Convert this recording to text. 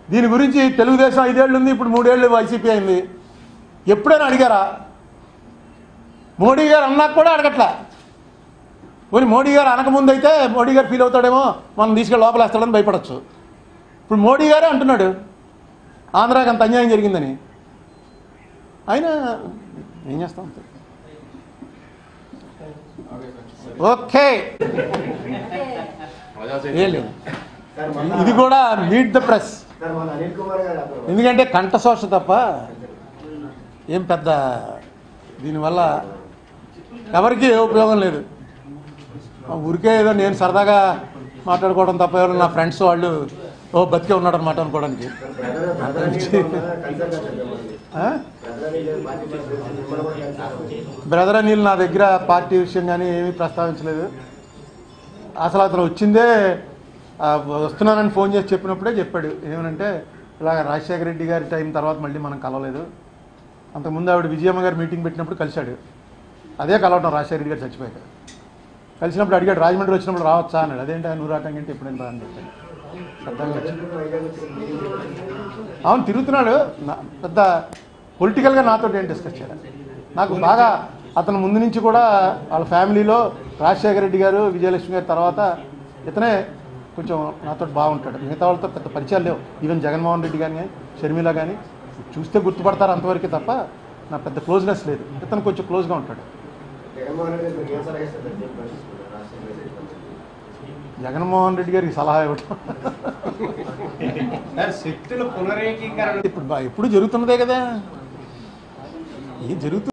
దీని గురించి తెలుగుదేశం ఐదేళ్ళు ఉంది ఇప్పుడు మూడేళ్ళు వైసీపీ అయింది ఎప్పుడైనా అడిగారా మోడీ గారు అన్నాక కూడా అడగట్లే పోనీ మోడీ గారు అనకముందు అయితే మోడీ గారు ఫీల్ అవుతాడేమో మనం తీసుకెళ్ళి లోపలేస్తాడని భయపడచ్చు ఇప్పుడు మోడీ గారే అంటున్నాడు ఆంధ్రాకి అంత అన్యాయం జరిగిందని అయినా ఏం చేస్తాం అంతే. ఓకే ఏం లేదు సార్ మొన్న ఇది కూడా మీట్ ద ప్రెస్ సార్ మొన్న అనిల్ కుమార్ గారు అప్పుడు ఎందుకంటే కంఠశోష తప్ప ఏం పెద్ద దీనివల్ల ఎవరికి ఏ ఉపయోగం లేదు ఆ ఊరికే ఏదో నేను సరదాగా మాట్లాడుకోవడం తప్ప ఎవరు నా ఫ్రెండ్స్ వాళ్ళు ఓ బతికే ఉన్నాడు అనమాట అనుకోవడానికి brother brother Anil Kumar consult చెప్పండి ఆ? బ్రదర్ అనిల్ పార్టీ ప్రెసిడెంట్ మిమ్మల్ని కూడా కన్సల్ట్ బ్రదర్ అనిల్ నా దగ్గర పార్టీ విషయం కానీ ఏమీ ప్రస్తావించలేదు అసలు అతను వచ్చిందే ఆ, వస్తున్నానని ఫోన్ చేసి చెప్పినప్పుడే చెప్పాడు ఏమనంటే ఇలాగ రాజశేఖర రెడ్డి గారి టైం తర్వాత మళ్ళీ మనం కలవలేదు అంతకుముందు ఆవిడ విజయమ్మ గారు మీటింగ్ పెట్టినప్పుడు కలిశాడు అదే కలవటం రాజశేఖర రెడ్డి గారు చచ్చిపోయాక కలిసినప్పుడు అడిగాడు రాజమండ్రి వచ్చినప్పుడు రావచ్చా అన్నాడు అదేంటి నువ్వు రావటానికి ఎప్పుడైనా రా అని చెప్పాడు అర్థంగా వచ్చింది వైజాగ్ వచ్చి అవును తిరుగుతున్నాడు నా- పెద్ద పొలిటికల్గా నాతో ఏం డిస్కస్ చేయాలి నాకు బాగా అతను ముందు నుంచి కూడా వాళ్ళ ఫ్యామిలీలో రాజశేఖర రెడ్డి గారు విజయలక్ష్మి గారి తర్వాత ఇతనే కొంచెం నాతో బాగుంటాడు మిగతా వాళ్ళతో పెద్ద పరిచయాలు లేవు ఈవెన్ జగన్మోహన్ రెడ్డి కానీ షర్మిల కానీ చూస్తే గుర్తుపడతారు అంతవరకు తప్ప నా పెద్ద క్లోజ్నెస్ లేదు ఇతను కొంచెం క్లోజ్గా ఉంటాడు జగన్మోహన్ రెడ్డి గారు ఏం సలహా ఇస్తారు సార్ చెప్పండి రాజశేఖర రెడ్డి గారు. జగన్మోహన్ రెడ్డి గారికి సలహా ఇవ్వటం సార్ శక్తుల పునరేకీకరణ ఇప్పుడు బా- ఎప్పుడు జరుగుతున్నదే కదా ఏం జరుగుతుంది